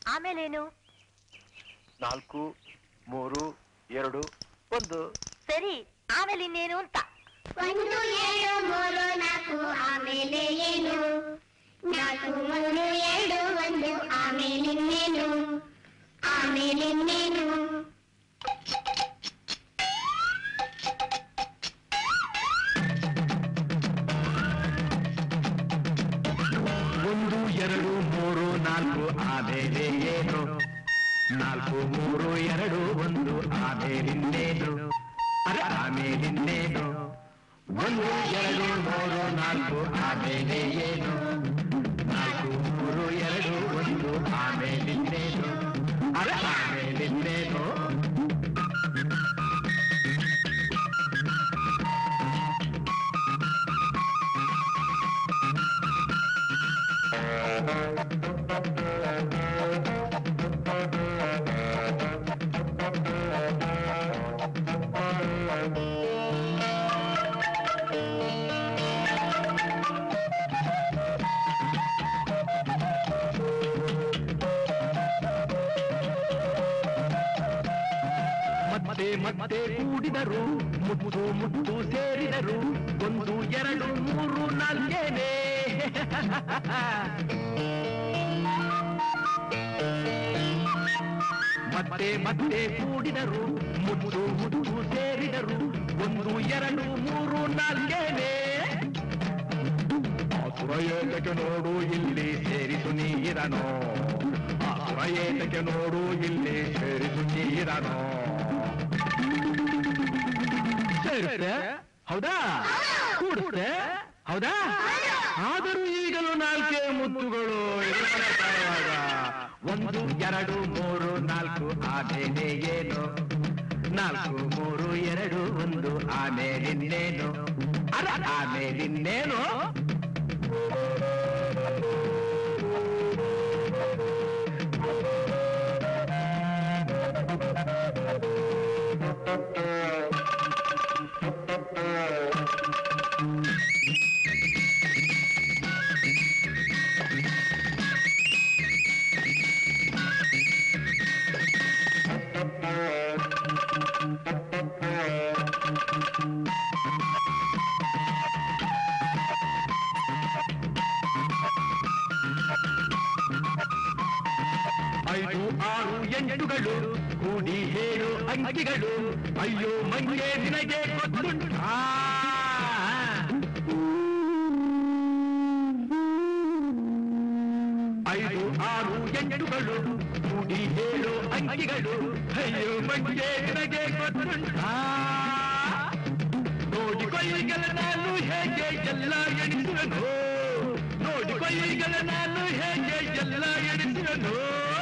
ಆಮೇಲೇನು ನಾಲ್ಕು ಮೂರು ಎರಡು ಒಂದು ಸರಿ ಆಮೇಲೆ ಇನ್ನೇನು ಅಂತ ಒಂದು ಎರಡು ಮೂರು ನಾಲ್ಕು ಆಮೇಲೆ ಏನು ನಾಲ್ಕು ಮೂರು ಎರಡು ಒಂದು ಆಮೇಲೆ ಇನ್ನೇನು ಆಮೇಲೆ ಇನ್ನೇನು ಒಂದು ಎರಡು ಮೂರು ನಾಲ್ಕು ಆಮೇಲೆ ಏನು ನಾಲ್ಕು ಮೂರು ಎರಡು ಒಂದು ಆಮೇಲಿನ್ನೇನು ಅರೆ ಆಮೇಲಿನ್ನೇನು ಒಂದು ಎರಡು ಮೂರು ನಾಲ್ಕು ಆಮೇಲೆ ಏನು ನಾಲ್ಕು ಮೂರು ಎರಡು ಒಂದು ಆಮೇಲಿನ್ನೇನು ಅರೆ ಆಮೇಲಿನ್ನೇನು ಮತ್ತೆ ಮತ್ತೆ ಕೂಡಿದರು ಮುತ್ತು ಮುತ್ತು ಸೇರಿದರು ಒಂದು ಎರಡು ಮೂರು ನಾಲ್ಕೇನೆ ಮತ್ತೆ ಮತ್ತೆ ಕೂಡಿದರು ಮುತ್ತು ಮುತ್ತು ಸೇರಿದರು ಒಂದು ಎರಡು ಮೂರು ನಾಲ್ಕೇನೆ ಆಸುರ ಏತಕ್ಕೆ ನೋಡು ಇಲ್ಲಿ ಸೇರಿತು ನೀರನೋ ಆಸುರ ಏತಕ್ಕೆ ನೋಡು ಇಲ್ಲಿ ಸೇರಿತು ನೀರನೋ ಸೇರುತ್ತೆ ಹೌದಾ ಕೂಡುತ್ತೆ ಹೌದಾ ಆದರೂ ಈಗಲೂ ನಾಲ್ಕೇ ಮುತ್ತುಗಳು ಎದುರಾಗುವಾಗ ಒಂದು ಎರಡು ಮೂರು ನಾಲ್ಕು ಆಮೇಲೆ ಏನು ನಾಲ್ಕು ಮೂರು ಎರಡು ಒಂದು ಆಮೇಲಿನ್ನೇನು ಅರ ಆಮೇಲಿನ್ನೇನು ಐದು ಆರು ಎಂಟುಗಳು ಕೂಡಿ ಏಳು ಅಂಕಿಗಳು ಅಯ್ಯೋ ಮಂಗೆ ನಿನಗೆ ಗೊತ್ತುಂಟಾ ಐದು ಆರು ಎಂಟುಗಳು ಕೂಡಿ ಏಳು ಅಂಕಿಗಳು ಅಯ್ಯೋ ಮಂಗೆ ನಿನಗೆ ಗೊತ್ತುಂಟಾ ನೋಡಿಕೊ ಈಗಲ ನಾನು ಹೇಗೆ ಎಲ್ಲ ಎಣಿಸುವೆನು ನೋಡಿಕೊ ಈಗಲ ನಾನು ಹೇಗೆ ಎಲ್ಲ ಎಣಿಸುವೆನು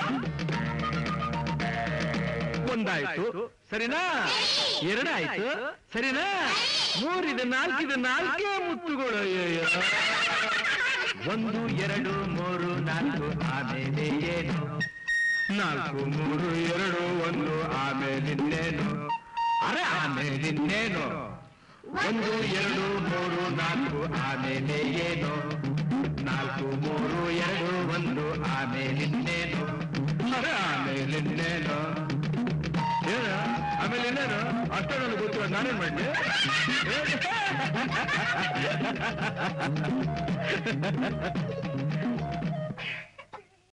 ಒಂದಾಯ್ತು ಸರಿನಾ ಎರಡಾಯ್ತು ಸರಿನಾ ಮೂರಿದೆ ನಾಲ್ಕಿದೆ ನಾಲ್ಕೇ ಮುತ್ತುಗಳು ಅಯ್ಯಯ್ಯೋ. ಒಂದು ಎರಡು ಮೂರು ನಾಲ್ಕು ಆಮೇಲೆ ಏನು ನಾಲ್ಕು ಮೂರು ಎರಡು ಒಂದು ಆಮೇಲಿನ್ನೇನು ಅರೆ ಆಮೇಲಿನ್ನೇನು ಒಂದು ಎರಡು ಮೂರು ನಾಲ್ಕು ಆಮೇಲೆ ಏನು ನಾಲ್ಕು ಮೂರು ಎರಡು ಒಂದು ಆಮೇಲಿನ್ನೇನು ಅರೆ ಆಮೇಲಿನ್ನೇನು ಏನು ಆಮೇಲೆ ಇನ್ನೇನು ಅಷ್ಟೇ ನನಗೆ ಗೊತ್ತಿಲ್ಲ ನಾನೇನ್ ಮಾಡಿ